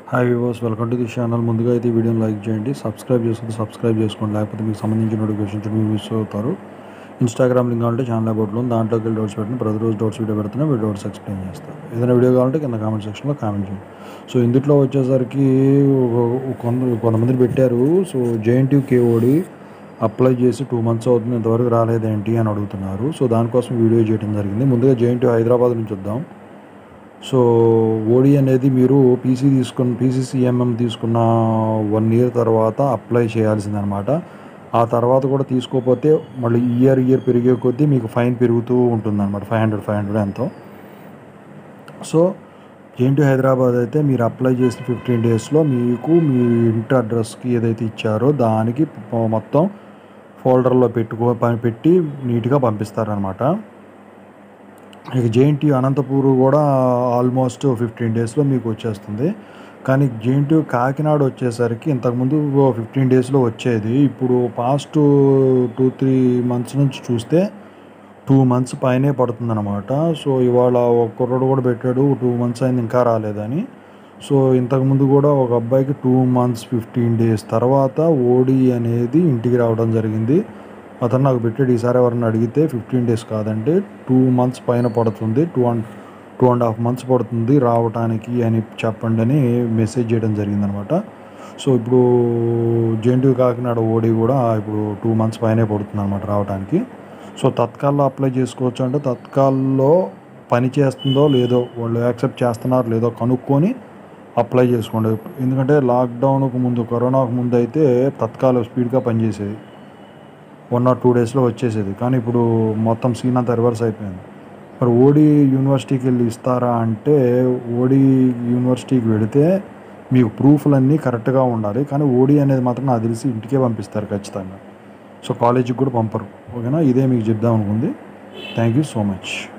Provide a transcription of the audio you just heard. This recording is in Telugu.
hi viewers welcome to the channel ముందుగా అయితే ఈ వీడియోని లైక్ చేయండి సబ్స్క్రైబ్ చేసుకుంటే సబ్స్క్రైబ్ చేసుకోండి లేకపోతే మీకు సంబంధించిన నోటిఫికేషన్స్ మీరు మిస్ అవుతారు ఇన్స్టాగ్రామ్ లింక్ కావాలంటే ఛానల్ అబౌట్లో ఉంది దాంట్లోకి వెళ్ళి డౌట్స్ పెట్టిన ప్రతిరోజు డౌట్స్ వీడియో పెడుతున్నా వీడియో డౌట్స్ ఎక్స్ప్లెయిన్ చేస్తాను ఏదైనా వీడియో కావాలంటే కింద కామెంట్ సెక్షన్లో కామెంట్ చేయండి సో ఇందులో వచ్చేసరికి ఒక- కొంత కొంతమంది పెట్టారు సో జేఎన్టీ కేఓడి అప్లై చేసి టూ మంత్స్ అవుతుంది ఇంతవరకు రాలేదేంటి అని అడుగుతున్నారు సో దానికోసం వీడియో చేయడం జరిగింది ముందుగా జేఎన్టీ హైదరాబాద్ నుంచి వద్దాం సో ఓడి అనేది మీరు పీసీ తీసుకున్న పీసీసీఎంఎం తీసుకున్న వన్ ఇయర్ తర్వాత అప్లై చేయాల్సిందనమాట ఆ తర్వాత కూడా తీసుకోకపోతే మళ్ళీ ఇయర్ ఇయర్ పెరిగే కొద్దీ మీకు ఫైన్ పెరుగుతూ ఉంటుంది అనమాట ఫైవ్ హండ్రెడ్ ఫైవ్ హండ్రెడ్ ఎంతో సో ఏంటి హైదరాబాద్ అయితే మీరు అప్లై చేసిన ఫిఫ్టీన్ డేస్లో మీకు మీ ఇంటి అడ్రస్కి ఏదైతే ఇచ్చారో దానికి ప- మొత్తం ఫోల్డర్లో పెట్టుకో ప- పెట్టి నీట్గా పంపిస్తారనమాట ఇక జేఎన్టీ అనంతపూర్ కూడా ఆల్మోస్ట్ ఫిఫ్టీన్ డేస్లో మీకు వచ్చేస్తుంది కానీ జేఎన్టీ కాకినాడ వచ్చేసరికి ఇంతకుముందు ఫిఫ్టీన్ డేస్లో వచ్చేది ఇప్పుడు పాస్ట్ టూ త్రీ మంత్స్ నుంచి చూస్తే టూ మంత్స్ పైనే పడుతుందన్నమాట సో ఇవాళ ఒక కుర్రోడు కూడా పెట్టాడు టూ మంత్స్ అయింది ఇంకా రాలేదని సో ఇంతకుముందు కూడా ఒక అబ్బాయికి టూ మంత్స్ ఫిఫ్టీన్ డేస్ తర్వాత ఓడి అనేది ఇంటికి రావడం జరిగింది అతను నాకు పెట్టాడు ఈసారి ఎవరిని అడిగితే ఫిఫ్టీన్ డేస్ కాదంటే టూ మంత్స్ పైన పడుతుంది two and two and half months పడుతుంది రావటానికి అని చెప్పండి అని మెసేజ్ చేయడం జరిగిందనమాట సో ఇప్పుడు జేఎన్టీ కాకినాడ ఓడి కూడా ఇప్పుడు టూ మంత్స్ పైనే పడుతుంది అనమాట రావడానికి సో తత్కాల్లో అప్లై చేసుకోవచ్చు అంటే తత్కాల్లో పని చేస్తుందో లేదో వాళ్ళు యాక్సెప్ట్ చేస్తున్నారో లేదో కనుక్కొని అప్లై చేసుకోండి ఎందుకంటే లాక్డౌన్కు ముందు కరోనాకు ముందు అయితే తత్కాలు స్పీడ్గా పనిచేసేది వన్ ఆర్ టూ డేస్లో వచ్చేసేది కానీ ఇప్పుడు మొత్తం సీన్ అంతా రివర్స్ అయిపోయింది మరి ఓడి యూనివర్సిటీకి వెళ్ళి ఇస్తారా అంటే ఓడి యూనివర్సిటీకి వెళితే మీకు ప్రూఫ్లన్నీ కరెక్ట్గా ఉండాలి కానీ ఓడి అనేది మాత్రం నాకు తెలిసి ఇంటికే పంపిస్తారు ఖచ్చితంగా సో కాలేజీకి కూడా పంపరు ఓకేనా ఇదే మీకు చెప్దాం అనుకుంది థ్యాంక్ యూ సో మచ్